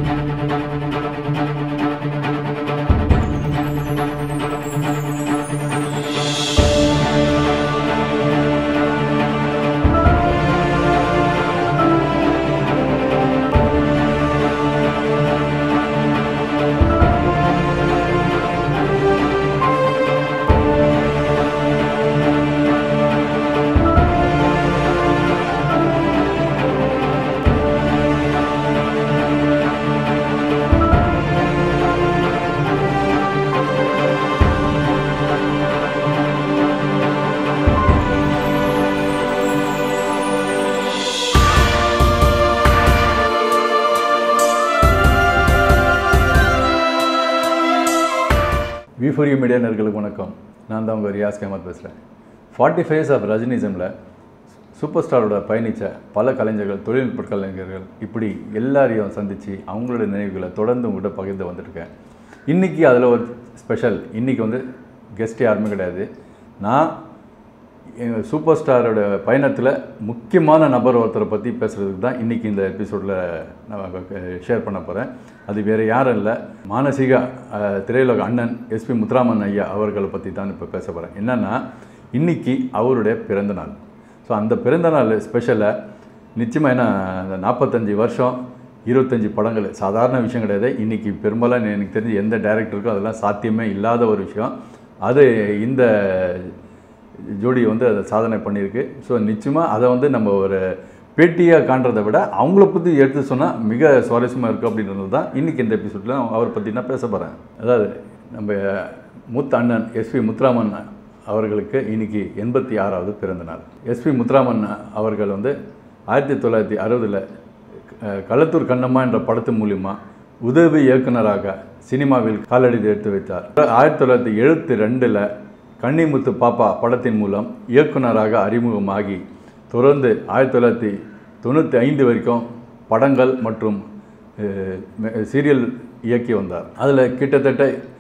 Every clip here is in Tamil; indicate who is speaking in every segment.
Speaker 1: விஃபோரியோ மீடியா நேர்களுக்கு வணக்கம் நான் தான் உங்கள் ரியாஸ் கேமத் பேசுகிறேன் ஃபார்ட்டி ஃபைவ்ஸ் ஆஃப் ரஜினிசமில் சூப்பர் ஸ்டாரோட பயணித்த பல கலைஞர்கள் தொழில்நுட்ப கலைஞர்கள் இப்படி எல்லாரையும் சந்தித்து அவங்களோட நினைவுகளை தொடர்ந்து உங்கள்கிட்ட பகிர்ந்து வந்துட்டுருக்கேன் இன்றைக்கி அதில் ஒரு ஸ்பெஷல் இன்றைக்கி வந்து கெஸ்ட் யாருமே கிடையாது நான் எங்கள் சூப்பர் ஸ்டாரோட பயணத்தில் முக்கியமான நபர் ஒருத்தரை பற்றி பேசுகிறதுக்கு தான் இன்றைக்கி இந்த எபிசோடில் நான் ஷேர் பண்ண போகிறேன் அது வேறு யாரும் இல்லை மானசீக அஹ், திரையுலக அண்ணன் எஸ்பி முத்துராமன் ஐயா அவர்களை பற்றி தான் இப்போ பேச போகிறேன் என்னென்னா இன்றைக்கி அவருடைய பிறந்த நாள் ஸோ அந்த பிறந்த நாள் ஸ்பெஷலாக நிச்சயமாக என்ன அந்த நாற்பத்தஞ்சு வருஷம் இருபத்தஞ்சி படங்கள் சாதாரண விஷயம் கிடையாது இன்றைக்கி பெரும்பாலும் எனக்கு தெரிஞ்சு எந்த டைரக்டருக்கும் அதெல்லாம் சாத்தியமே இல்லாத ஒரு விஷயம் அது இந்த ஜோடி வந்து அதை சாதனை பண்ணியிருக்கு ஸோ நிச்சயமாக அதை வந்து நம்ம ஒரு பேட்டியாக காண்றதை விட அவங்கள பற்றி எடுத்து சொன்னால் மிக சுவாரஸ்யமாக இருக்குது அப்படின்றது தான் இன்றைக்கி இந்த எபிசோடில் அவரை பற்றி நான் பேச போகிறேன் அதாவது நம்ம மூத்த அண்ணன் எஸ்பி முத்துராமன் அவர்களுக்கு இன்னைக்கு எண்பத்தி ஆறாவது பிறந்த நாள் எஸ்பி முத்துராமன் அவர்கள் வந்து ஆயிரத்தி தொள்ளாயிரத்தி அறுபதில் களத்தூர் கண்ணம்மா என்ற படத்து மூலிமா உதவி இயக்குனராக சினிமாவில் காலடி எடுத்து வைத்தார் ஆயிரத்தி தொள்ளாயிரத்தி எழுபத்தி ரெண்டில் கன்னிமுத்து பாப்பா படத்தின் மூலம் இயக்குனராக அறிமுகமாகி தொடர்ந்து ஆயிரத்தி தொள்ளாயிரத்தி தொண்ணூற்றி ஐந்து வரைக்கும் படங்கள் மற்றும் அஹ், மெ- சீரியல் இயக்கி வந்தார் அதில் கிட்டத்தட்ட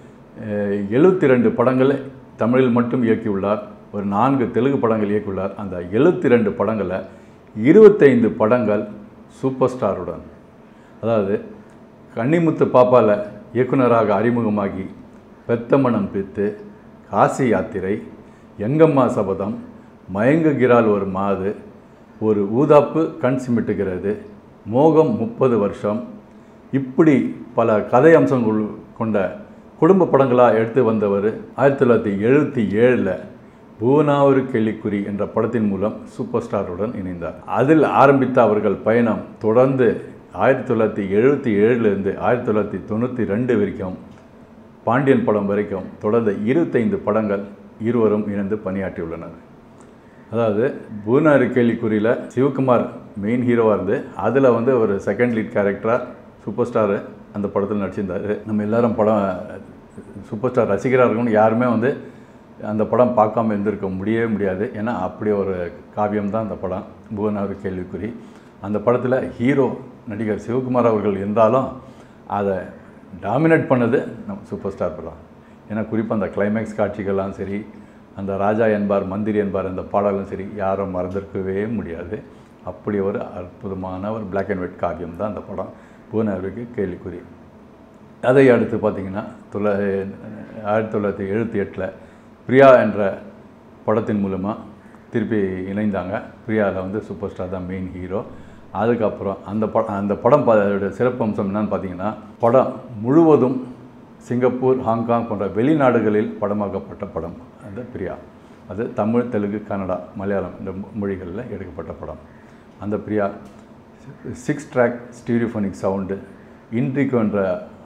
Speaker 1: எழுபத்தி ரெண்டு படங்களை தமிழில் மட்டும் இயக்கியுள்ளார் ஒரு நான்கு தெலுங்கு படங்கள் இயக்கியுள்ளார் அந்த எழுபத்தி ரெண்டு படங்களில் இருபத்தைந்து படங்கள் சூப்பர் ஸ்டாருடன் அதாவது கன்னிமுத்து பாப்பால இயக்குனராக அறிமுகமாகி பெத்தமணம் பித்து காசி யாத்திரை எங்கம்மா சபதம் மயங்குகிறாள் ஒரு மாது ஒரு ஊதாப்பு கண் சிமிட்டுகிறது மோகம் முப்பது வருஷம் இப்படி பல கதை அம்சங்கள் கொண்ட குடும்ப படங்களாக எடுத்து வந்தவர் ஆயிரத்தி தொள்ளாயிரத்தி எழுபத்தி ஏழில் புவனாவரு கேள்விக்குறி என்ற படத்தின் மூலம் சூப்பர் ஸ்டாருடன் இணைந்தார் அதில் ஆரம்பித்த அவர்கள் பயணம் தொடர்ந்து ஆயிரத்தி தொள்ளாயிரத்தி எழுபத்தி ஏழுலேருந்து ஆயிரத்தி தொள்ளாயிரத்தி தொண்ணூற்றி ரெண்டு வரைக்கும் பாண்டியன் படம் வரைக்கும் தொடர்ந்து இருபத்தைந்து படங்கள் இருவரும் இணைந்து பணியாற்றியுள்ளனர் அதாவது பூனாரி கேள்விக்குறியில் சிவகுமார் மெயின் ஹீரோவாக இருந்து அதில் வந்து ஒரு செகண்ட் லீட் கேரக்டராக சூப்பர் ஸ்டார் அந்த படத்தில் நடிச்சிருந்தார் நம்ம எல்லாரும் படம் சூப்பர் ஸ்டார் ரசிகராக இருக்கணும் யாருமே வந்து அந்த படம் பார்க்காம இருந்திருக்க முடியவே முடியாது ஏன்னா அப்படி ஒரு காவியம் தான் அந்த படம் புவனாரி கேள்விக்குறி அந்த படத்தில் ஹீரோ நடிகர் சிவகுமார் அவர்கள் இருந்தாலும் அதை டாமினேட் பண்ணது நம்ம சூப்பர் ஸ்டார் படம் ஏன்னா குறிப்பாக அந்த கிளைமேக்ஸ் காட்சிகள்லாம் சரி அந்த ராஜா என்பார் மந்திரி என்பார் அந்த பாடலும் சரி யாரும் மறந்திருக்கவே முடியாது அப்படி ஒரு அற்புதமான ஒரு Black அண்ட் ஒயிட் காவியம் தான் அந்த படம் பூனாருக்கு கேள்விக்குறி அதை அடுத்து பார்த்தீங்கன்னா தொள்ள ஆயிரத்தி தொள்ளாயிரத்தி எழுபத்தி எட்டில் பிரியா என்ற படத்தின் மூலமாக திருப்பி இணைந்தாங்க பிரியாவில் வந்து சூப்பர் ஸ்டார் தான் மெயின் ஹீரோ அதுக்கப்புறம் அந்த ப அந்த படம் ப- அதோட சிறப்பம்சம் என்னன்னு பார்த்தீங்கன்னா படம் முழுவதும் சிங்கப்பூர் ஹாங்காங் போன்ற வெளிநாடுகளில் படமாக்கப்பட்ட படம் அந்த பிரியா அது தமிழ் தெலுங்கு கன்னடா மலையாளம் இந்த மொ- மொழிகளில் எடுக்கப்பட்ட படம் அந்த Priya six track stereophonic sound Inreco என்ற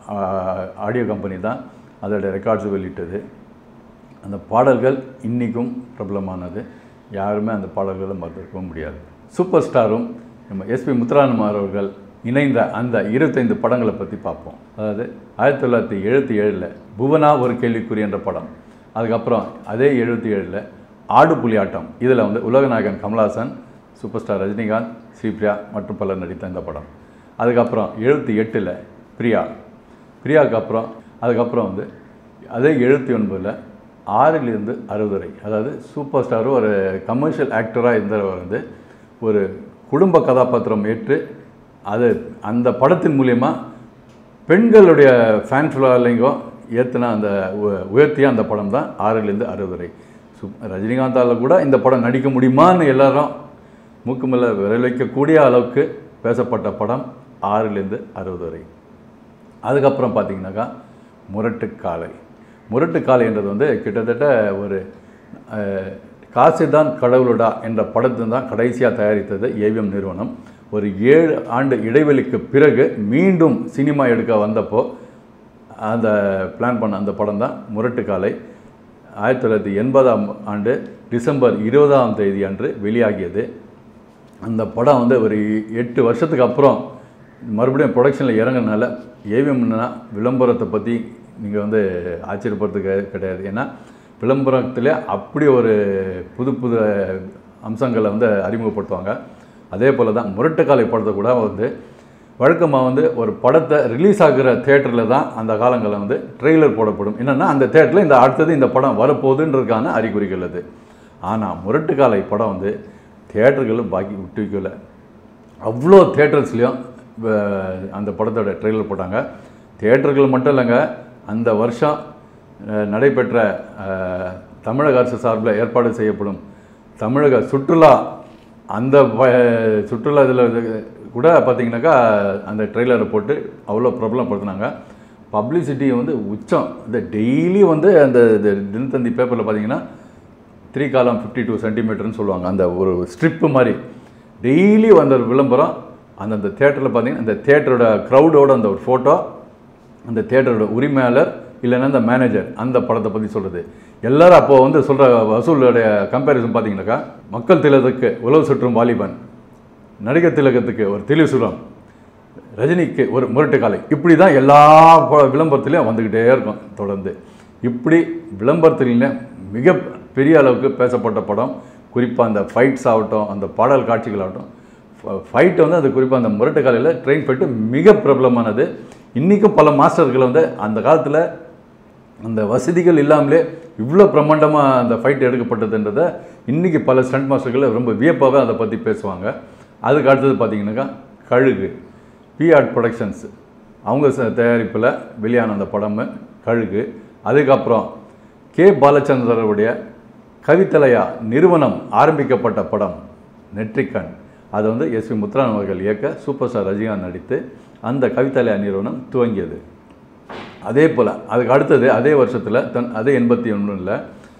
Speaker 1: ஆடியோ கம்பெனி தான் அதோட ரெக்கார்ட்ஸ் வெளியிட்டது அந்த பாடல்கள் இன்றைக்கும் பிரபலமானது யாருமே அந்த பாடல்களை மறந்திருக்கவும் முடியாது சூப்பர் ஸ்டாரும் நம்ம எஸ்பி முத்துராமன் அவர்கள் இணைந்த அந்த இருபத்தைந்து படங்களை பற்றி பார்ப்போம் அதாவது ஆயிரத்தி தொள்ளாயிரத்தி எழுபத்தி ஏழில் புவனா ஒரு கேள்விக்குறி என்ற படம் அதுக்கப்புறம் அதே எழுபத்தி ஏழில் ஆடு புலியாட்டம் இதில் வந்து உலகநாயகன் கமலஹாசன் சூப்பர் ஸ்டார் ரஜினிகாந்த் ஸ்ரீபிரியா மற்றும் பலர் நடித்த இந்த படம் அதுக்கப்புறம் எழுபத்தி எட்டில் பிரியா பிரியாவுக்கு அப்புறம் அதுக்கப்புறம் வந்து அதே எழுபத்தி ஒன்பதில் ஆறிலிருந்து அறுபது வரை அதாவது சூப்பர் ஸ்டாரும் ஒரு கமர்ஷியல் ஆக்டராக இருந்தவர் வந்து ஒரு குடும்ப கதாபாத்திரம் ஏற்று அது அந்த படத்தின் மூலயமா பெண்களுடைய ஃபேன் ஃபாலோவிங்கும் ஏற்றின அந்த உ- உயர்த்திய அந்த படம் தான் ஆறிலிருந்து அறுபது வரை சு ரஜினிகாந்தால் கூட இந்த படம் நடிக்க முடியுமான்னு எல்லாரும் மூக்குமல்ல விரல் வைக்கக்கூடிய அளவுக்கு பேசப்பட்ட படம் ஆறிலிருந்து அறுபது வரை அதுக்கப்புறம் பார்த்தீங்கன்னாக்கா முரட்டுக்காலை முரட்டுக்காலைன்றது வந்து கிட்டத்தட்ட ஒரு அஹ், காசுதான் கடவுளுடா என்ற படத்தை தான் கடைசியாக தயாரித்தது ஏவிஎம் நிறுவனம் ஒரு ஏழு ஆண்டு இடைவெளிக்கு பிறகு மீண்டும் சினிமா எடுக்க வந்தப்போ அந்த பிளான் பண்ண அந்த படம் தான் முரட்டுக்காலை ஆயிரத்தி தொள்ளாயிரத்தி எண்பதாம் ஆண்டு டிசம்பர் இருபதாம் தேதி அன்று வெளியாகியது அந்த படம் வந்து ஒரு எட்டு வருஷத்துக்கு அப்புறம் மறுபடியும் ப்ரொடக்ஷனில் இறங்குறதுனால ஏவிஎம்னா விளம்பரத்தை பற்றி நீங்கள் வந்து ஆச்சரியப்படுறதுக்கு கிடையாது ஏன்னா விளம்பரத்தில் அப்படி ஒரு புது புது அம்சங்களை வந்து அறிமுகப்படுத்துவாங்க அதே போல் தான் முரட்டுக்காலை படத்தை கூட வந்து வழக்கமாக வந்து ஒரு படத்தை ரிலீஸ் ஆகிற தேட்டரில் தான் அந்த காலங்களில் வந்து ட்ரெய்லர் போடப்படும் என்னென்னா அந்த தேட்டரில் இந்த அடுத்தது இந்த படம் வரப்போகுதுன்றதுக்கான அறிகுறிகள் அது ஆனால் முரட்டுக்காலை படம் வந்து தேட்டர்களும் பாக்கி விட்டு வைக்கல அவ்வளோ தேட்டர்ஸ்லேயும் அந்த படத்தோட ட்ரெய்லர் போட்டாங்க தேட்டர்கள் மட்டும் இல்லைங்க அந்த வருஷம் அஹ், நடைபெற்ற அஹ், தமிழக அரசு சார்பில் ஏற்பாடு செய்யப்படும் தமிழக சுற்றுலா அந்த வ- சுற்றுலா இதில் கூட பார்த்தீங்கன்னாக்கா அந்த ட்ரெய்லரை போட்டு அவ்வளோ பிரபலப்படுத்தினாங்க பப்ளிசிட்டி வந்து உச்சம் இந்த டெய்லி வந்து அந்த இது தினத்தந்தி பேப்பரில் பார்த்தீங்கன்னா த்ரீ காலம் ஃபிஃப்டி டூ சென்டிமீட்டர்னு சொல்லுவாங்க அந்த ஒரு ஸ்ட்ரிப்பு மாதிரி டெய்லி வந்த ஒரு விளம்பரம் அந்தந்த தேட்டரில் பார்த்தீங்கன்னா அந்த தேட்டரோட க்ரௌடோட அந்த ஒரு ஃபோட்டோ அந்த தேட்டரோட உரிமையாளர் இல்லைன்னா அந்த மேனேஜர் அந்த படத்தை பற்றி சொல்கிறது எல்லாரும் அப்போ வந்து சொல்கிற வசூலுடைய கம்பேரிசன் பார்த்தீங்கன்னாக்கா மக்கள் திலகத்துக்கு உழவு சுற்றும் வாலிபன் நடிகர் திலகத்துக்கு ஒரு தெளிவுசுரம் ரஜினிக்கு ஒரு முரட்டுக்காலை இப்படி தான் எல்லா ப- விளம்பரத்துலையும் வந்துக்கிட்டே இருக்கும் தொடர்ந்து இப்படி விளம்பரத்துலையும் மிக பெரிய அளவுக்கு பேசப்பட்ட படம் குறிப்பாக அந்த ஃபைட்ஸ் ஆகட்டும் அந்த பாடல் காட்சிகள் ஆகட்டும் ஃபைட் வந்து அது குறிப்பாக அந்த முரட்டுக்காலையில் ட்ரெயின் ஃபைட்டு மிக பிரபலமானது இன்றைக்கும் பல மாஸ்டர்கள் வந்து அந்த காலத்தில் அந்த வசதிகள் இல்லாமலே இவ்வளோ பிரம்மாண்டமாக அந்த ஃபைட் எடுக்கப்பட்டதுன்றதை இன்றைக்கி பல ஸ்டண்ட் மாஸ்டர்கள் ரொம்ப வியப்பாகவே அதை பற்றி பேசுவாங்க அதுக்கு அடுத்தது பார்த்தீங்கன்னாக்கா கழுகு பிஆர்ட் ப்ரொடக்ஷன்ஸ் அவங்க ச- தயாரிப்பில் வெளியான அந்த படம் கழுகு அதுக்கப்புறம் கே பாலச்சந்திரருடைய கவித்தலையா நிறுவனம் ஆரம்பிக்கப்பட்ட படம் நெற்றிக்கண் அதை வந்து எஸ்வி முத்துராமன் அவர்கள் இயக்க சூப்பர் ஸ்டார் ரஜினிகாந்த் நடித்து அந்த கவித்தலையா நிறுவனம் துவங்கியது அதே போல் அதுக்கு அடுத்தது அதே வருஷத்தில் தன் அதே எண்பத்தி ஒன்றில்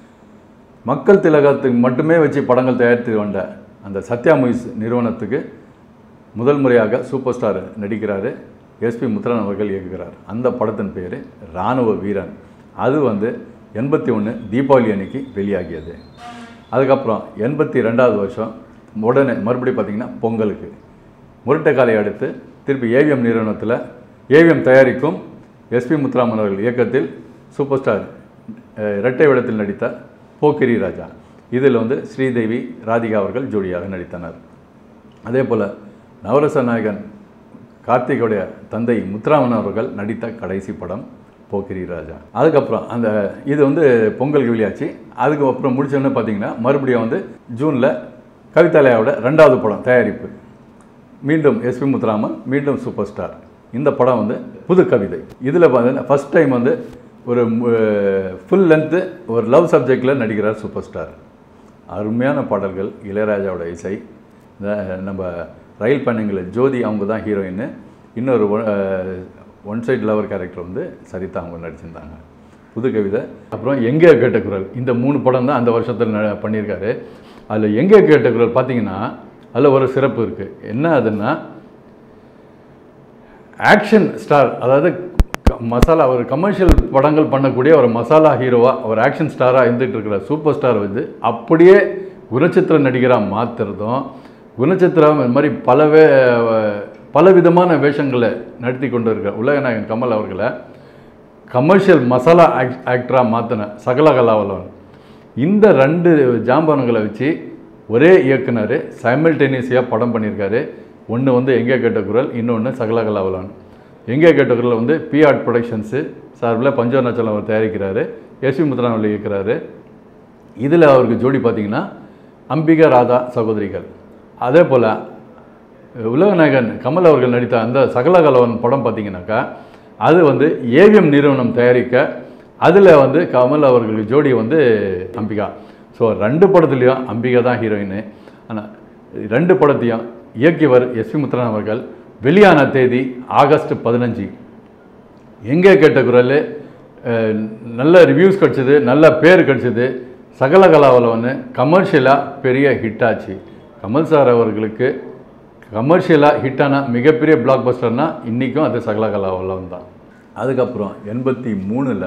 Speaker 1: மக்கள் திலகத்துக்கு மட்டுமே வச்சு படங்கள் தயாரித்து வந்த அந்த சத்யா மூவிஸ் நிறுவனத்துக்கு முதல் முறையாக சூப்பர் ஸ்டார் நடிக்கிறாரு எஸ்பி முத்துராமன் அவர்கள் இயக்குகிறார் அந்த படத்தின் பேர் இராணுவ வீரன் அது வந்து எண்பத்தி ஒன்று தீபாவளி அன்னைக்கு வெளியாகியது அதுக்கப்புறம் எண்பத்தி ரெண்டாவது வருஷம் உடனே மறுபடியும் பார்த்திங்கன்னா பொங்கலுக்கு முரட்டைக்காலை அடுத்து திருப்பி ஏவிஎம் நிறுவனத்தில் ஏவிஎம் தயாரிக்கும் எஸ்பி முத்துராமன் அவர்கள் இயக்கத்தில் சூப்பர் ஸ்டார் அஹ், இரட்டை வேடத்தில் நடித்த போக்கிரி ராஜா இதில் வந்து ஸ்ரீதேவி ராதிகா அவர்கள் ஜோடியாக நடித்தனர் அதே போல் நவரச நாயகன் கார்த்திகோடைய தந்தை முத்துராமன் அவர்கள் நடித்த கடைசி படம் போக்கிரி ராஜா அதுக்கப்புறம் அந்த இது வந்து பொங்கலுக்கு வெளியாச்சு அதுக்கப்புறம் முடிச்சோன்னு பார்த்தீங்கன்னா மறுபடியும் வந்து ஜூனில் கவிதாலயாவோட ரெண்டாவது படம் தயாரிப்பு மீண்டும் எஸ்பி முத்துராமன் மீண்டும் சூப்பர் ஸ்டார் இந்த படம் வந்து புது கவிதை இதில் பார்த்தீங்கன்னா ஃபஸ்ட் டைம் வந்து ஒரு ஃபுல் லென்த்து ஒரு லவ் சப்ஜெக்டில் நடிக்கிறார் சூப்பர் ஸ்டார் அருமையான பாடல்கள் இளையராஜாவோட இசை இந்த நம்ம ரயில் பயணங்களில் ஜோதி அவங்க தான் ஹீரோயின் இன்னொரு ஒன் சைடு லவர் கேரக்டர் வந்து சரிதா அவங்க நடிச்சிருந்தாங்க புது கவிதை அப்புறம் எங்கே கேட்ட குரல் இந்த மூணு படம் தான் அந்த வருஷத்தில் ந- பண்ணியிருக்காரு அதில் எங்கே கேட்ட குரல் பார்த்தீங்கன்னா அதில் ஒரு சிறப்பு இருக்குது என்ன அதுன்னா ஆக்ஷன் ஸ்டார் அதாவது க- மசாலா ஒரு கமர்ஷியல் படங்கள் பண்ணக்கூடிய ஒரு மசாலா ஹீரோவாக ஒரு ஆக்ஷன் ஸ்டாராக இருந்துகிட்டு இருக்கிற சூப்பர் ஸ்டார் வந்து அப்படியே குணச்சித்திர நடிகராக மாற்றுறதும் குணச்சித்திரம் இந்த மாதிரி பல வே பல விதமான வேஷங்களை நடத்தி கொண்டு இருக்கிற உலகநாயகன் கமல் அவர்களை கமர்ஷியல் மசாலா ஆக்ட் ஆக்டராக மாற்றின சகல கலாவலவன் இந்த ரெண்டு ஜாம்பவன்களை வச்சு ஒரே இயக்குனர் சைமல்டேனியஸியாக படம் பண்ணியிருக்காரு ஒன்று வந்து எங்கே கேட்ட குரல் இன்னொன்று சகல கலாவலவன் எங்கே கேட்ட குரல் வந்து பிஆர்ட் ப்ரொடக்ஷன்ஸு சார்பில் பஞ்சவர்ணாச்சலம் அவர் தயாரிக்கிறாரு எஸ்வி முத்துராமன் இயக்குறாரு இதில் அவருக்கு ஜோடி பார்த்தீங்கன்னா அம்பிகா ராதா சகோதரிகள் அதே போல் உலகநாயகன் கமல் அவர்கள் நடித்த அந்த சகலகலவன் படம் பார்த்தீங்கன்னாக்கா அது வந்து ஏவிஎம் நிறுவனம் தயாரிக்க அதில் வந்து கமல் அவர்களுக்கு ஜோடி வந்து அம்பிகா ஸோ ரெண்டு படத்துலேயும் அம்பிகா தான் ஹீரோயின் ஆனால் ரெண்டு படத்தையும் இயக்கியவர் எஸ்பி முத்துராமன் அவர்கள் வெளியான தேதி ஆகஸ்ட் பதினஞ்சு எங்கே கேட்ட குரல் அஹ், நல்ல ரிவ்யூஸ் கிடச்சிது நல்ல பேர் கிடச்சிது சகலகலாவில் வந்து கமர்ஷியலாக பெரிய ஹிட் ஆச்சு கமல் சார் அவர்களுக்கு கமர்ஷியலாக ஹிட்டான மிகப்பெரிய பிளாக் பஸ்டர்னால் இன்றைக்கும் அது சகலகலாவில் தான் அதுக்கப்புறம் எண்பத்தி மூணில்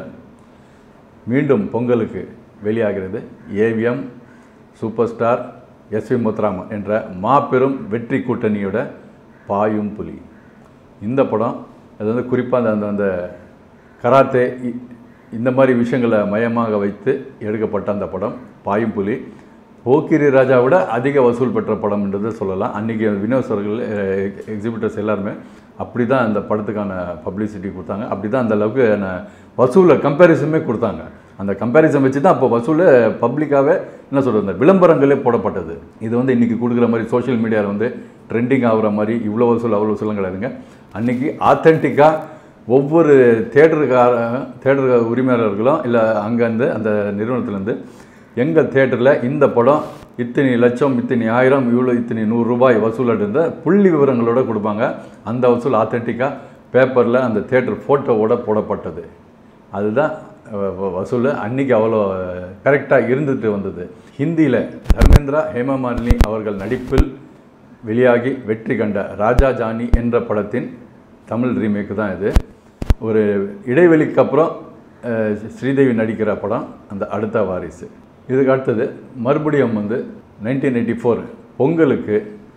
Speaker 1: மீண்டும் பொங்கலுக்கு வெளியாகிறது AVM super star SV Muthuraman என்ற மாபெரும் வெற்றி கூட்டணியோட பாயும் புலி இந்த படம் அது வந்து குறிப்பாக அந்த அந்த அந்த கராத்தே இ- இந்த மாதிரி விஷயங்களை மையமாக வைத்து எடுக்கப்பட்ட அந்த படம் பாயும் புலி போக்கிரி ராஜா விட அதிக வசூல் பெற்ற படம்ன்றது சொல்லலாம் அன்றைக்கி வினோசர்கள் எக்ஸிபிட்டர்ஸ் எல்லாருமே அப்படி தான் அந்த படத்துக்கான பப்ளிசிட்டி கொடுத்தாங்க அப்படி தான் அந்த அளவுக்கு வசூலை கம்பேரிசனுமே கொடுத்தாங்க அந்த கம்பேரிசன் வச்சு தான் அப்போ வசூல் பப்ளிக்காகவே என்ன சொல்கிறது இந்த விளம்பரங்களே போடப்பட்டது இது வந்து இன்றைக்கி கொடுக்குற மாதிரி சோஷியல் மீடியாவில் வந்து ட்ரெண்டிங் ஆகுற மாதிரி இவ்வளோ வசூல் அவ்வளோ வசூலும் கிடையாதுங்க அன்றைக்கி ஆத்தென்டிக்காக ஒவ்வொரு தேட்டருக்கார தேட்டர் உரிமையாளர்களும் இல்லை அங்கேருந்து அந்த நிறுவனத்துலேருந்து எங்கள் தேட்டரில் இந்த படம் இத்தனை லட்சம் இத்தனை ஆயிரம் இவ்வளோ இத்தனை நூறு ரூபாய் வசூல் இருந்த புள்ளி விவரங்களோட கொடுப்பாங்க அந்த வசூல் ஆத்தென்டிக்காக பேப்பரில் அந்த தேட்டர் ஃபோட்டோவோட போடப்பட்டது அதுதான் வ- வ- வசூல் அன்னைக்கு அவ்வளோ கரெக்டாக இருந்துட்டு வந்தது ஹிந்தியில் தர்மேந்திரா ஹேமமாலினி அவர்கள் நடிப்பில் வெளியாகி வெற்றி கண்ட ராஜா ஜானி என்ற படத்தின் தமிழ் ரீமேக் தான் இது ஒரு இடைவெளிக்கு அப்புறம் அஹ், ஸ்ரீதேவி நடிக்கிற படம் அந்த அடுத்த வாரிசு இதுக்கு அடுத்தது மறுபடியும் வந்து நைன்டீன் எயிட்டி ஃபோர் பொங்கலுக்கு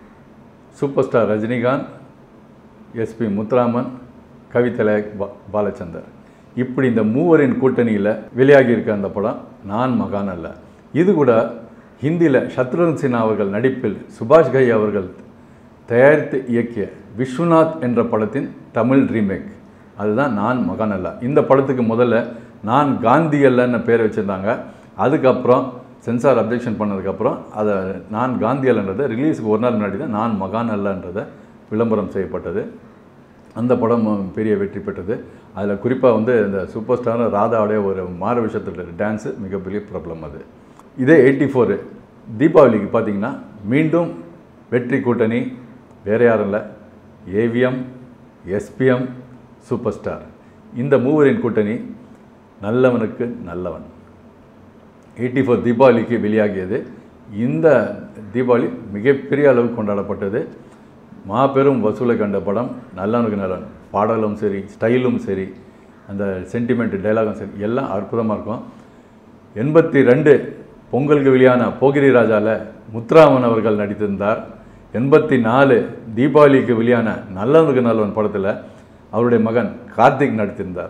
Speaker 1: super star Rajinikanth SP Muthuraman கவிதலக் பா பாலச்சந்தர் இப்படி இந்த மூவரின் கூட்டணியில் வெளியாகி இருக்க அந்த படம் நான் மகான் அல்ல இது கூட ஹிந்தியில் சத்ருகன் சின்ஹா அவர்கள் நடிப்பில் சுபாஷ் கை அவர்கள் தயாரித்து இயக்கிய விஸ்வநாத் என்ற படத்தின் தமிழ் ரீமேக் அதுதான் நான் மகான் அல்ல இந்த படத்துக்கு முதல்ல நான் காந்தி அல்லன்னு பேர் வச்சுருந்தாங்க அதுக்கப்புறம் சென்சார் அப்ஜெக்ஷன் பண்ணதுக்கப்புறம் அதை நான் காந்தி அல்லன்றதை ரிலீஸுக்கு ஒரு நாள் முன்னாடி தான் நான் மகான் அல்லன்றதை விளம்பரம் செய்யப்பட்டது அந்த படம் பெரிய வெற்றி பெற்றது அதில் குறிப்பாக வந்து இந்த சூப்பர் ஸ்டார் ராதாவுடைய ஒரு மாறு விஷயத்தில் டான்ஸு மிகப்பெரிய ப்ராப்ளம் அது இதே எயிட்டி ஃபோரு தீபாவளிக்கு பார்த்தீங்கன்னா மீண்டும் வெற்றி கூட்டணி வேறு யாரும் இல்லை ஏவிஎம் எஸ்பிஎம் சூப்பர் ஸ்டார் இந்த மூவரின் கூட்டணி நல்லவனுக்கு நல்லவன் எயிட்டி ஃபோர் தீபாவளிக்கு வெளியாகியது இந்த தீபாவளி மிகப்பெரிய அளவுக்கு கொண்டாடப்பட்டது மாபெரும் வசூலை கண்ட படம் நல்லவனுக்கு நல்லவன் பாடலும் சரி ஸ்டைலும் சரி அந்த சென்டிமெண்ட் டைலாகும் சரி எல்லாம் அற்புதமாக இருக்கும் எண்பத்தி ரெண்டு பொங்கலுக்கு வெளியான போகிரி ராஜாவில் முத்துராமன் அவர்கள் நடித்திருந்தார் எண்பத்தி நாலு தீபாவளிக்கு வெளியான நல்லவனுக்கு நல்லவன் படத்தில் அவருடைய மகன் கார்த்திக் நடித்திருந்தார்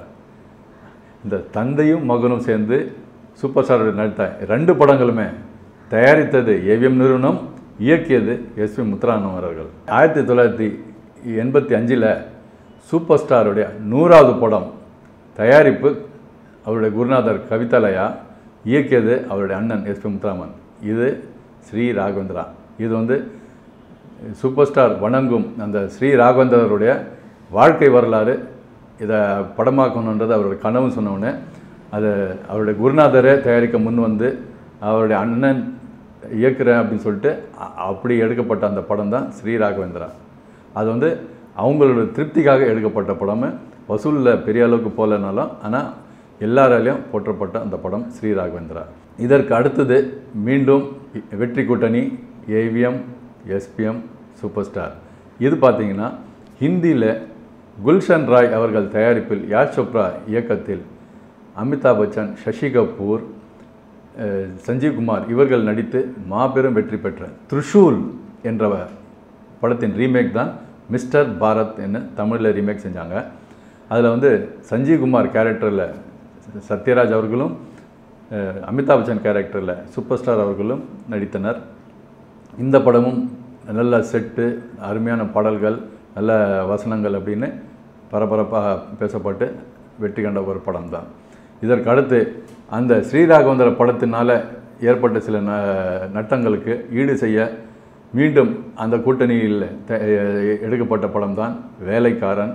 Speaker 1: இந்த தந்தையும் மகனும் சேர்ந்து சூப்பர் ஸ்டார் நடித்த ரெண்டு படங்களுமே தயாரித்தது ஏவிஎம் நிறுவனம் இயக்கியது எஸ்பி முத்துராமன் அவர்கள் ஆயிரத்தி தொள்ளாயிரத்தி எண்பத்தி அஞ்சில் சூப்பர் ஸ்டாருடைய நூறாவது படம் தயாரிப்பு அவருடைய குருநாதர் கவிதாலயா இயக்கியது அவருடைய அண்ணன் எஸ்பி முத்துராமன் இது ஸ்ரீ ராகவேந்திரா இது வந்து சூப்பர் ஸ்டார் வணங்கும் அந்த ஸ்ரீ ராகவேந்திரருடைய வாழ்க்கை வரலாறு இதை படமாக்கணுன்றது அவருடைய கனவு சொன்னோடனே அதை அவருடைய குருநாதரே தயாரிக்க முன் வந்து அவருடைய அண்ணன் இயக்குறேன் அப்படின்னு சொல்லிட்டு அ- அப்படி எடுக்கப்பட்ட அந்த படம் தான் ஸ்ரீ ராகவேந்திரா அது வந்து அவங்களோட திருப்திக்காக எடுக்கப்பட்ட படம் வசூலில் பெரிய அளவுக்கு போகலனாலும் ஆனால் எல்லாராலையும் போற்றப்பட்ட அந்த படம் ஸ்ரீ ராகவேந்திரா இதற்கு அடுத்தது மீண்டும் வெற்றி கூட்டணி ஏவிஎம் எஸ்பிஎம் சூப்பர் ஸ்டார் இது பார்த்தீங்கன்னா ஹிந்தியில் குல்ஷன் ராய் அவர்கள் தயாரிப்பில் யாஷ் சோப்ரா இயக்கத்தில் அமிதாப் பச்சன் சசி கபூர் அஹ், சஞ்சீவ் குமார் இவர்கள் நடித்து மாபெரும் வெற்றி பெற்ற த்ரிஷூல் என்ற படத்தின் ரீமேக் தான் மிஸ்டர் பாரத் என்ன தமிழில் ரீமேக் செஞ்சாங்க அதில் வந்து சஞ்சீவ் குமார் கேரக்டரில் சத்யராஜ் அவர்களும் அஹ், அமிதாப் பச்சன் கேரக்டரில் சூப்பர் ஸ்டார் அவர்களும் நடித்தனர் இந்த படமும் நல்ல செட்டு அருமையான பாடல்கள் நல்ல வசனங்கள் அப்படின்னு பரபரப்பாக பேசப்பட்டு வெற்றி கண்ட ஒரு படம் தான் இதற்கு அடுத்து அந்த ஸ்ரீராகவேந்திர படத்தினால ஏற்பட்ட சில ந நட்டங்களுக்கு ஈடு செய்ய மீண்டும் அந்த கூட்டணியில் த- எடுக்கப்பட்ட படம் தான் வேலைக்காரன்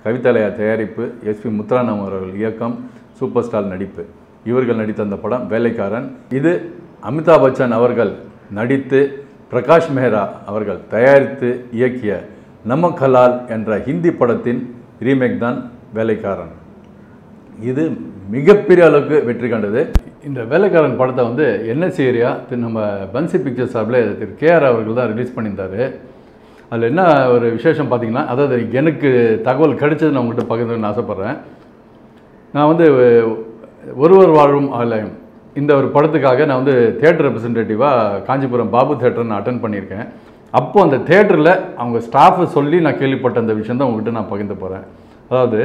Speaker 1: கவிதாலயா தயாரிப்பு எஸ்பி முத்துராமன் அவர்கள் இயக்கம் சூப்பர் ஸ்டார் நடிப்பு இவர்கள் நடித்த அந்த படம் வேலைக்காரன் இது அமிதாப் பச்சன் அவர்கள் நடித்து பிரகாஷ் மெஹ்ரா அவர்கள் தயாரித்து இயக்கிய நமக்கலால் என்ற ஹிந்தி படத்தின் ரீமேக் தான் வேலைக்காரன் இது மிகப்பெரிய அளவுக்கு வெற்றி கண்டது இந்த வேலைக்காரன் படத்தை வந்து என்எஸ்சி ஏரியா திரு நம்ம பன்சி பிக்சர்ஸ் சார்பில் திரு கேஆர் அவர்கள் தான் ரிலீஸ் பண்ணியிருந்தார் அதில் என்ன ஒரு விசேஷம் பார்த்தீங்கன்னா அதாவது எனக்கு தகவல் கிடைச்சது நான் உங்கள்கிட்ட பகிர்ந்துன்னு ஆசைப்பட்றேன் நான் வந்து ஒருவர் வாழும் ஆலயம் இந்த ஒரு படத்துக்காக நான் வந்து தேட்டர் ரெப்ரசன்டேட்டிவாக காஞ்சிபுரம் பாபு தேட்டர் நான் அட்டன் பண்ணியிருக்கேன் அப்போ அந்த தேட்டரில் அவங்க ஸ்டாஃபை சொல்லி நான் கேள்விப்பட்ட அந்த விஷயம் தான் உங்கள்கிட்ட நான் பகிர்ந்து போகிறேன் அதாவது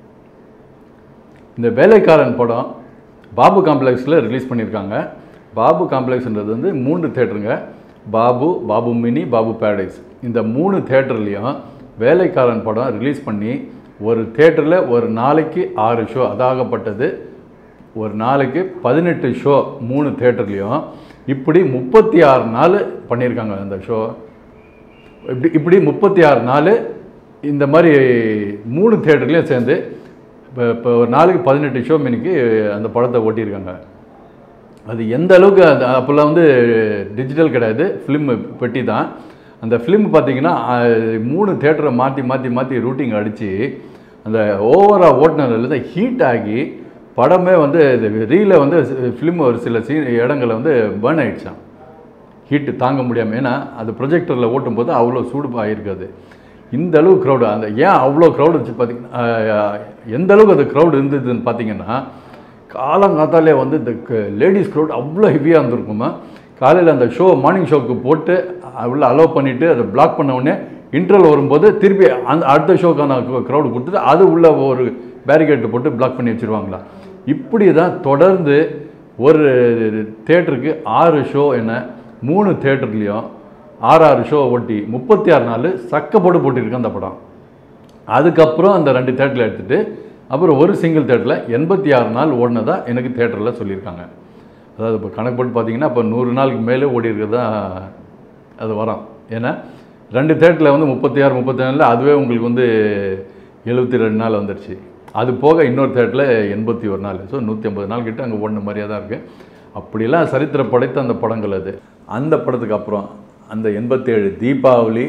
Speaker 1: இந்த வேலைக்காரன் படம் பாபு காம்ப்ளெக்ஸில் ரிலீஸ் பண்ணியிருக்காங்க பாபு காம்ப்ளெக்ஸ்ன்றது வந்து மூன்று தேட்டருங்க பாபு பாபு மினி பாபு பேரடைஸ் இந்த மூணு தேட்டர்லேயும் வேலைக்காரன் படம் ரிலீஸ் பண்ணி ஒரு தேட்டரில் ஒரு நாளைக்கு ஆறு ஷோ அதாகப்பட்டது ஒரு நாளைக்கு பதினெட்டு ஷோ மூணு தேட்டர்லேயும் இப்படி முப்பத்தி ஆறு நாள் பண்ணியிருக்காங்க அந்த ஷோ இப்படி இப்படி முப்பத்தி ஆறு நாள் இந்த மாதிரி மூணு தேட்டர்லேயும் சேர்ந்து இப்போ இப்போ ஒரு நாளைக்கு பதினெட்டு ஷோ மினிக்கு அந்த படத்தை ஓட்டியிருக்காங்க அது எந்த அளவுக்கு அது அப்போல்லாம் வந்து டிஜிட்டல் கிடையாது ஃபிலிம் பெட்டி தான் அந்த ஃபிலிம் பார்த்தீங்கன்னா அஹ், மூணு தேட்டரை மாற்றி மாற்றி மாற்றி ரூட்டிங் அடித்து அந்த ஓவராக ஓட்டுனதுலேருந்து ஹீட் ஆகி படமே வந்து ரீல வந்து ஃபிலிம் ஒரு சில சீ இடங்களில் வந்து பேர்ன் ஆயிடுச்சான் ஹீட்டு தாங்க முடியாமல் ஏன்னா அது ப்ரொஜெக்டரில் ஓட்டும்போது அவ்வளோ சூடு ஆகிருக்காது இந்த அளவு க்ரௌடு அந்த ஏன் அவ்வளோ க்ரௌடு வச்சு பார்த்தீங்கன்னா எந்த அளவுக்கு அது க்ரௌடு இருந்ததுன்னு பார்த்தீங்கன்னா காலங்காத்தாலே வந்து இந்த லேடிஸ் க்ரௌட் அவ்வளோ ஹெவியாக இருந்திருக்குமா காலையில் அந்த ஷோ மார்னிங் ஷோக்கு போட்டு உள்ள அலோவ் பண்ணிவிட்டு அதை பிளாக் பண்ண உடனே இன்டர்வல் வரும்போது திருப்பி அந்த அடுத்த ஷோக்கான க்ரௌடு கொடுத்துட்டு அது உள்ள ஒரு பேரிகேட்டு போட்டு பிளாக் பண்ணி வச்சுருவாங்களா இப்படி தான் தொடர்ந்து ஒரு தேட்டருக்கு ஆறு ஷோ என்ன மூணு தேட்டர்லேயும் ஆறு ஆறு ஷோ ஓட்டி முப்பத்தி ஆறு நாள் சக்க போட்டு போட்டிருக்கு அந்த படம் அதுக்கப்புறம் அந்த ரெண்டு தேட்டரில் எடுத்துகிட்டு அப்புறம் ஒரு சிங்கிள் தேட்டரில் எண்பத்தி ஆறு நாள் ஓடினதா எனக்கு தேட்டரில் சொல்லியிருக்காங்க அதாவது இப்போ கணக்கு போட்டு பார்த்தீங்கன்னா இப்போ நூறு நாளுக்கு மேலே ஓடி இருக்கிறதா அது வரும் ஏன்னா ரெண்டு தேட்டரில் வந்து முப்பத்தி ஆறு முப்பத்தி நாலில் அதுவே உங்களுக்கு வந்து எழுபத்தி ரெண்டு நாள் வந்துருச்சு அது போக இன்னொரு தேட்டரில் எண்பத்தி ஒரு நாள் ஸோ நூற்றி ஐம்பது நாள் கிட்ட அங்கே ஓடின மாதிரியாக தான் இருக்குது அப்படிலாம் சரித்திர படைத்த அந்த படங்கள் அது அந்த படத்துக்கு அப்புறம் அந்த எண்பத்தேழு தீபாவளி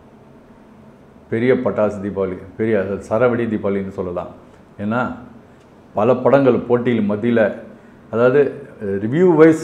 Speaker 1: பெரிய பட்டாசு தீபாவளி பெரிய அதாவது சரவெடி தீபாவளின்னு சொல்லலாம் ஏன்னா பல படங்கள் போட்டியில் மத்தியில் அதாவது ரிவ்யூ வைஸ்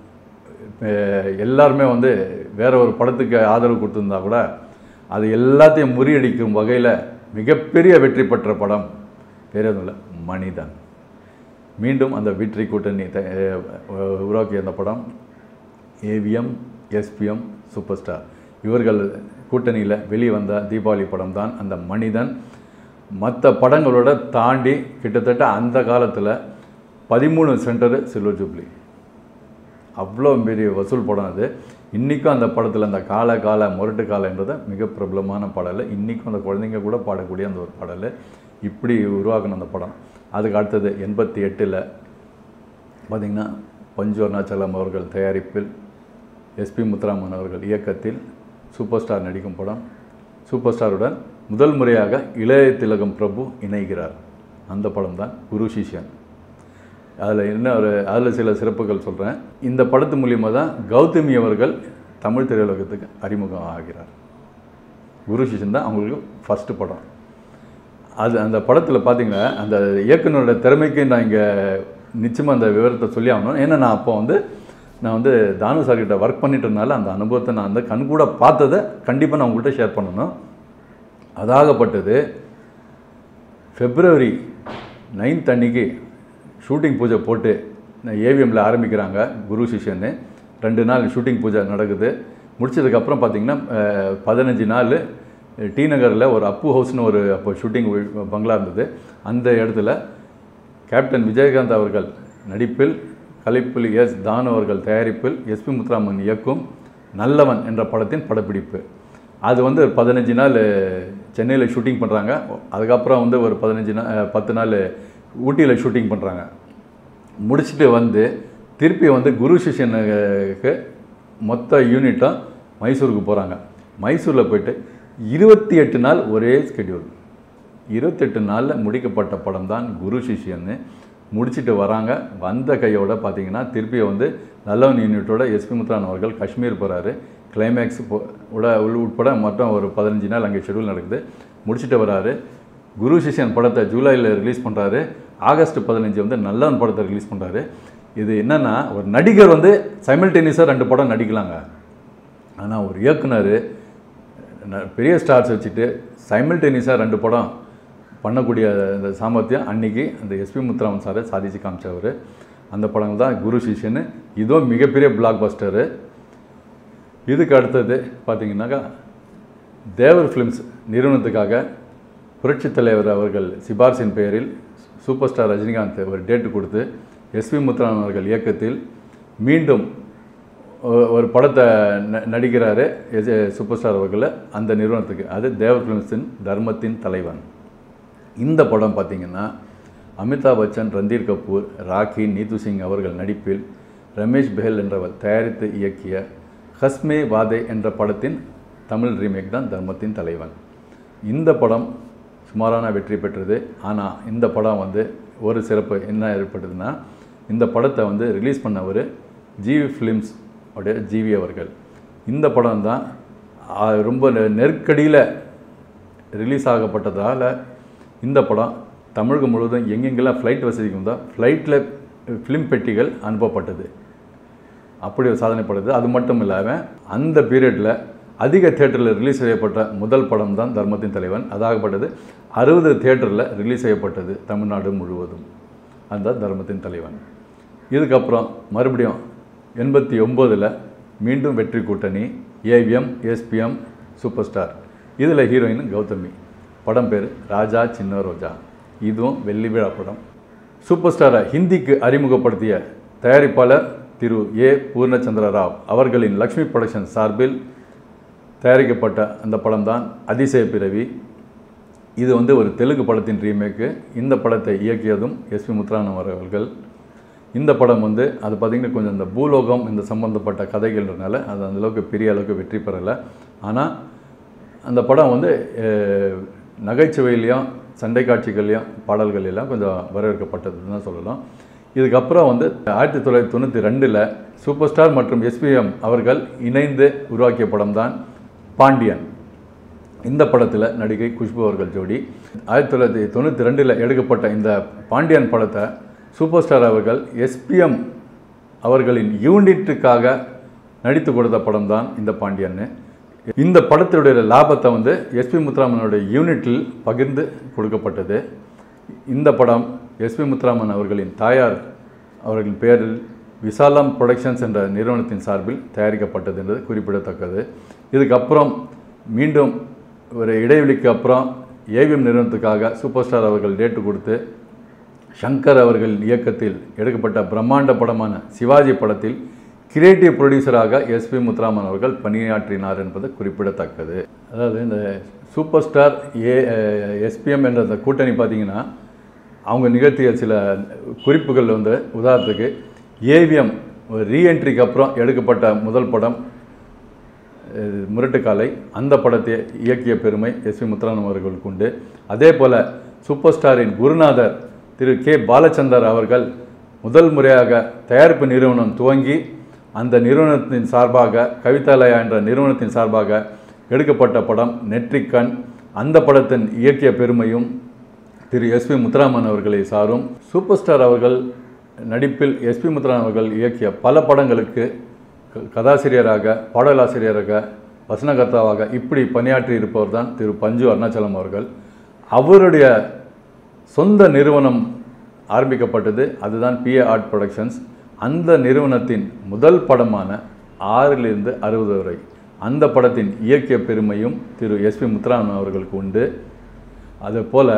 Speaker 1: எல்லாருமே வந்து வேற ஒரு படத்துக்கு ஆதரவு கொடுத்துருந்தா கூட அது எல்லாத்தையும் முறியடிக்கும் வகையில் மிகப்பெரிய வெற்றி பெற்ற படம் வேறு எதுவும் இல்லை மனிதன் மீண்டும் அந்த வெற்றி கூட்டணி த- அஹ் உருவாக்கிய அந்த படம் ஏவிஎம் எஸ்பிஎம் சூப்பர் ஸ்டார் இவர்கள் கூட்டணியில் வெளியே வந்த தீபாவளி படம் தான் அந்த மனிதன் மற்ற படங்களோட தாண்டி கிட்டத்தட்ட அந்த காலத்தில் பதிமூணு சென்டரு சில்வர் ஜூப்ளி அவ்வளோ பெரிய வசூல் படம் அது இன்றைக்கும் அந்த படத்தில் அந்த கால கால முரட்டு காலன்றதை மிக பிரபலமான பாடல் இன்றைக்கும் அந்த குழந்தைங்க கூட பாடக்கூடிய அந்த ஒரு பாடல் இப்படி உருவாக்கின அந்த படம் அதுக்கு அடுத்தது எண்பத்தி எட்டில் பார்த்திங்கன்னா பஞ்சு அருணாச்சலம் அவர்கள் தயாரிப்பில் எஸ்பி முத்துராமன் அவர்கள் இயக்கத்தில் சூப்பர் ஸ்டார் நடிக்கும் படம் சூப்பர் ஸ்டாருடன் முதல் முறையாக இளைய திலகம் பிரபு இணைகிறார் அந்த படம் தான் குரு சிஷ்யன் அதில் என்ன ஒரு அதில் சில சிறப்புகள் சொல்கிறேன் இந்த படத்து மூலியமாக தான் கௌதமி அவர்கள் தமிழ் திரையுலகத்துக்கு அறிமுகம் ஆகிறார் குரு சிஷ்யன் தான் அவங்களுக்கு ஃபஸ்ட்டு படம் அது அந்த படத்தில் பார்த்தீங்கன்னா அந்த இயக்குனரோட திறமைக்கு நான் இங்கே நிச்சயமாக அந்த விவரத்தை சொல்லி ஆகணும் ஏன்னா நான் அப்போ வந்து நான் வந்து தானு சார் கிட்ட ஒர்க் பண்ணிட்டு இருந்தனால அந்த அனுபவத்தை நான் அந்த கண் கூட பார்த்ததை கண்டிப்பாக நான் உங்கள்கிட்ட ஷேர் பண்ணணும் அதாகப்பட்டது ஃபெப்ரவரி நைன்த் அன்னைக்கு ஷூட்டிங் பூஜை போட்டு ஏவிஎம்மில் ஆரம்பிக்கிறாங்க குரு சிஷ்யன்னு ரெண்டு நாள் ஷூட்டிங் பூஜை நடக்குது முடிச்சதுக்கப்புறம் பார்த்தீங்கன்னா அஹ், பதினஞ்சு நாள் டி நகரில் ஒரு அப்பு ஹவுஸ்னு ஒரு அப்போ ஷூட்டிங் பங்களா இருந்தது அந்த இடத்துல கேப்டன் விஜயகாந்த் அவர்கள் நடிப்பில் கலைப்பில் எஸ் தானு அவர்கள் தயாரிப்பில் எஸ்பி முத்துராமன் இயக்கும் நல்லவன் என்ற படத்தின் படப்பிடிப்பு அது வந்து ஒரு பதினஞ்சு நாள் சென்னையில் ஷூட்டிங் பண்ணுறாங்க அதுக்கப்புறம் வந்து ஒரு பதினஞ்சு நாள் பத்து நாள் ஊட்டியில் ஷூட்டிங் பண்ணுறாங்க முடிச்சுட்டு வந்து திருப்பி வந்து குரு சிஷ்யனுக்கு மொத்த யூனிட்டும் மைசூருக்கு போகிறாங்க மைசூரில் போயிட்டு இருபத்தி எட்டு நாள் ஒரே ஸ்கெடியூல் இருபத்தெட்டு நாளில் முடிக்கப்பட்ட படம் தான் குரு சிஷ்யன்னு முடிச்சிட்டு வராங்க வந்த கையோட பார்த்தீங்கன்னா திருப்பி வந்து நல்லவன் யூனிட்டோட எஸ்பி முத்ரான் அவர்கள் காஷ்மீர் போகிறாரு கிளைமேக்ஸ் உட உள் உட்பட மொத்தம் ஒரு பதினஞ்சு நாள் அங்கே ஷெடியூல் நடக்குது முடிச்சிட்டு வராரு குரு சிஷ்யன் படத்தை ஜூலையில் ரிலீஸ் பண்ணுறாரு ஆகஸ்ட் பதினஞ்சு வந்து நல்லவன் படத்தை ரிலீஸ் பண்ணுறாரு இது என்னென்னா ஒரு நடிகர் வந்து சைமல்டேனியஸாக ரெண்டு படம் நடிக்கலாங்க ஆனால் ஒரு இயக்குனர் ந- பெரிய ஸ்டார்ஸ் வச்சுட்டு சைமல்டேனியஸாக ரெண்டு படம் பண்ணக்கூடிய அந்த சாமர்த்தியம் அன்னைக்கு அந்த எஸ்பி முத்துராமன் சாரை சாதிச்சு காமிச்சவர் அந்த படங்கள் தான் குரு சிஷ்யன்னு இதுவும் மிகப்பெரிய பிளாக் பஸ்டரு இதுக்கு அடுத்தது பார்த்தீங்கன்னாக்கா தேவர் ஃபிலிம்ஸ் நிறுவனத்துக்காக புரட்சித் தலைவர் அவர்கள் சிபார்சின் பெயரில் சூப்பர் ஸ்டார் ரஜினிகாந்த் ஒரு டேட்டு கொடுத்து எஸ்வி முத்துராமன் அவர்கள் இயக்கத்தில் மீண்டும் ஒ- ஒரு படத்தை ந நடிக்கிறாரு எஸ் சூப்பர் ஸ்டார் அவர்கள் அந்த நிறுவனத்துக்கு அது தேவர் ஃபிலிம்ஸின் தர்மத்தின் தலைவன் இந்த படம் பார்த்தீங்கன்னா அமிதாப் பச்சன் ரந்தீர் கபூர் ராக்கி நீது சிங் அவர்கள் நடிப்பில் ரமேஷ் பெஹல் என்றவர் தயாரித்து இயக்கிய ஹஸ்மே வாதே என்ற படத்தின் தமிழ் ரீமேக் தான் தர்மத்தின் தலைவன் இந்த படம் சுமாரான வெற்றி பெற்றது ஆனால் இந்த படம் வந்து ஒரு சிறப்பு என்ன ஏற்பட்டதுன்னா இந்த படத்தை வந்து ரிலீஸ் பண்ணவர் ஜிவி ஃபிலிம்ஸ் உடைய ஜிவி அவர்கள் இந்த படம் தான் ஆ, ரொம்ப நெ- நெருக்கடியில் ரிலீஸ் ஆகப்பட்டதால் இந்த படம் தமிழகம் முழுவதும் எங்கெங்கெல்லாம் ஃப்ளைட் வசதிக்கு வந்தால் ஃப்ளைட்டில் ஃபிலிம் பெட்டிகள் அனுப்பப்பட்டது அப்படி ஒரு சாதனைப்படுது அது மட்டும் இல்லாமல் அந்த பீரியடில் அதிக தேட்டரில் ரிலீஸ் செய்யப்பட்ட முதல் படம் தான் தர்மத்தின் தலைவன் அதாகப்பட்டது அறுபது தேட்டரில் ரிலீஸ் செய்யப்பட்டது தமிழ்நாடு முழுவதும் அந்த தர்மத்தின் தலைவன் இதுக்கப்புறம் மறுபடியும் எண்பத்தி ஒம்போதில் மீண்டும் வெற்றி கூட்டணி ஏவிஎம் எஸ்பிஎம் சூப்பர் ஸ்டார் இதில் ஹீரோயின் கௌதமி படம் பேர் ராஜா சின்ன ரோஜா இதுவும் வெள்ளி விழா படம் சூப்பர் ஸ்டாரை ஹிந்திக்கு அறிமுகப்படுத்திய தயாரிப்பாளர் திரு ஏ பூர்ணச்சந்திர ராவ் அவர்களின் லக்ஷ்மி புரொடக்ஷன் சார்பில் தயாரிக்கப்பட்ட அந்த படம் தான் அதிசய பிறவி இது வந்து ஒரு தெலுங்கு படத்தின் ரீமேக்கு இந்த படத்தை இயக்கியதும் எஸ்பி முத்துராமன் அவர்கள் இந்த படம் வந்து அது பார்த்திங்கன்னா கொஞ்சம் இந்த பூலோகம் இந்த சம்பந்தப்பட்ட கதைகள்ன்றனால அது அந்த அளவுக்கு பெரிய அளவுக்கு வெற்றி பெறலை ஆனால் அந்த படம் வந்து அஹ், நகைச்சுவையிலையும் சண்டை காட்சிகள்லையும் பாடல்கள் எல்லாம் கொஞ்சம் வரவேற்கப்பட்டதுன்னு தான் சொல்லலாம் இதுக்கப்புறம் வந்து ஆயிரத்தி தொள்ளாயிரத்தி தொண்ணூற்றி ரெண்டில் சூப்பர் ஸ்டார் மற்றும் எஸ்பிஎம் அவர்கள் இணைந்து உருவாக்கிய படம் தான் பாண்டியன் இந்த படத்தில் நடிகை குஷ்பு அவர்கள் ஜோடி ஆயிரத்தி தொள்ளாயிரத்தி தொண்ணூற்றி ரெண்டில் எடுக்கப்பட்ட இந்த பாண்டியன் படத்தை சூப்பர் ஸ்டார் அவர்கள் எஸ்பிஎம் அவர்களின் யூனிட்டுக்காக நடித்து கொடுத்த படம் தான் இந்த பாண்டியன்னு இந்த படத்தினுடைய லாபத்தை வந்து எஸ்பி முத்துராமனுடைய யூனிட்டில் பகிர்ந்து கொடுக்கப்பட்டது இந்த படம் எஸ்பி முத்துராமன் அவர்களின் தாயார் அவர்களின் பெயரில் விசாலம் புரொடக்ஷன்ஸ் என்ற நிறுவனத்தின் சார்பில் தயாரிக்கப்பட்டது என்பது குறிப்பிடத்தக்கது இதுக்கப்புறம் மீண்டும் ஒரு இடைவெளிக்கு அப்புறம் ஏவிஎம் நிறுவனத்துக்காக சூப்பர் ஸ்டார் அவர்கள் டேட்டு கொடுத்து சங்கர் அவர்கள் இயக்கத்தில் எடுக்கப்பட்ட பிரம்மாண்ட படமான சிவாஜி படத்தில் கிரியேட்டிவ் ப்ரொடியூசராக எஸ்பி முத்துராமன் அவர்கள் பணியாற்றினார் என்பது குறிப்பிடத்தக்கது அதாவது இந்த சூப்பர் ஸ்டார் ஏ எஸ்பிஎம் என்ற அந்த கூட்டணி பார்த்தீங்கன்னா அவங்க நிகழ்த்திய சில குறிப்புகள் வந்து உதாரணத்துக்கு ஏவிஎம் ரீஎன்ட்ரிக்கு அப்புறம் எடுக்கப்பட்ட முதல் படம் அஹ், முரட்டுக்காலை அந்த படத்தை இயக்கிய பெருமை எஸ் வி முத்துராமன் அவர்களுக்கு உண்டு அதே போல் சூப்பர் ஸ்டாரின் குருநாதர் திரு கே பாலச்சந்தர் அவர்கள் முதல் முறையாக தயாரிப்பு நிறுவனம் துவங்கி அந்த நிறுவனத்தின் சார்பாக கவிதாலயா என்ற நிறுவனத்தின் சார்பாக எடுக்கப்பட்ட படம் நெற்றிக்கண் அந்த படத்தின் இயக்கிய பெருமையும் திரு எஸ்பி முத்துராமன் அவர்களை சாரும் சூப்பர் ஸ்டார் அவர்கள் நடிப்பில் எஸ்பி முத்துராமன் அவர்கள் இயக்கிய பல படங்களுக்கு க- கதாசிரியராக பாடலாசிரியராக வசனகர்த்தாவாக இப்படி பணியாற்றி இருப்பவர் தான் திரு பஞ்சு அருணாச்சலம் அவர்கள் அவருடைய சொந்த நிறுவனம் ஆரம்பிக்கப்பட்டது அதுதான் பிஏ ஆர்ட் ப்ரொடக்ஷன்ஸ் அந்த நிறுவனத்தின் முதல் படமான ஆறிலிருந்து அறுபது வரை அந்த படத்தின் இயக்கிய பெருமையும் திரு எஸ்பி முத்துராமன் அவர்களுக்கு உண்டு அதே போல்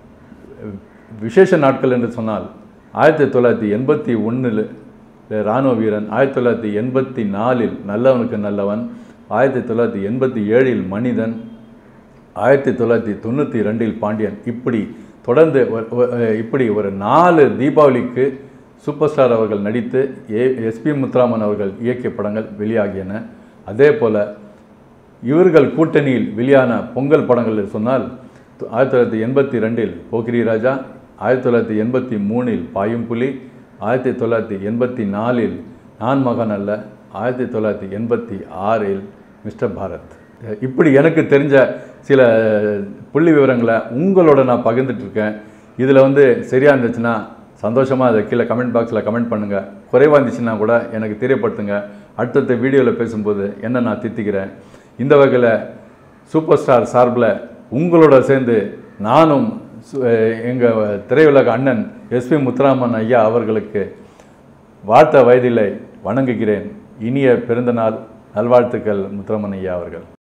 Speaker 1: விசேஷ நாட்கள் என்று சொன்னால் ஆயிரத்தி தொள்ளாயிரத்தி எண்பத்தி ஒன்றில் இராணுவ வீரன் ஆயிரத்தி தொள்ளாயிரத்தி எண்பத்தி நாலில் நல்லவனுக்கு நல்லவன் ஆயிரத்தி தொள்ளாயிரத்தி எண்பத்தி ஏழில் மனிதன் ஆயிரத்தி தொள்ளாயிரத்தி தொண்ணூற்றி ரெண்டில் பாண்டியன் இப்படி தொடர்ந்து ஒரு- ஒரு- இப்படி ஒரு நாலு தீபாவளிக்கு சூப்பர் ஸ்டார் அவர்கள் நடித்து ஏ எஸ்பி முத்துராமன் அவர்கள் இயக்கிய படங்கள் வெளியாகியன அதே போல் இவர்கள் கூட்டணியில் வெளியான பொங்கல் படங்கள் சொன்னால் ஆயிரத்தி தொள்ளாயிரத்தி எண்பத்தி ரெண்டில் போக்கிரி ராஜா ஆயிரத்தி தொள்ளாயிரத்தி எண்பத்தி மூணில் பாயும் புலி ஆயிரத்தி தொள்ளாயிரத்தி எண்பத்தி நாலில் நான் மகன் அல்ல ஆயிரத்தி தொள்ளாயிரத்தி எண்பத்தி ஆறில் மிஸ்டர் பாரத் இப்படி எனக்கு தெரிஞ்ச சில புள்ளி விவரங்களை உங்களோட நான் பகிர்ந்துட்டு இருக்கேன் இதில் வந்து சரியாக இருந்துச்சுன்னா சந்தோஷமாக அதை கீழே கமெண்ட் பாக்ஸில் கமெண்ட் பண்ணுங்கள் குறைவாக இருந்துச்சுன்னா கூட எனக்கு தெரியப்படுத்துங்க அடுத்தடுத்த வீடியோவில் பேசும்போது என்ன நான் தித்திக்கிறேன் இந்த வகையில் சூப்பர் ஸ்டார் சார்பில் உங்களோட சேர்ந்து நானும் எங்கள் திரையுலக அண்ணன் எஸ்பி முத்துராமன் ஐயா அவர்களுக்கு வாழ்த்த வயதில்லை வணங்குகிறேன் இனிய பிறந்தநாள் நல்வாழ்த்துக்கள் முத்துராமன் ஐயா அவர்கள்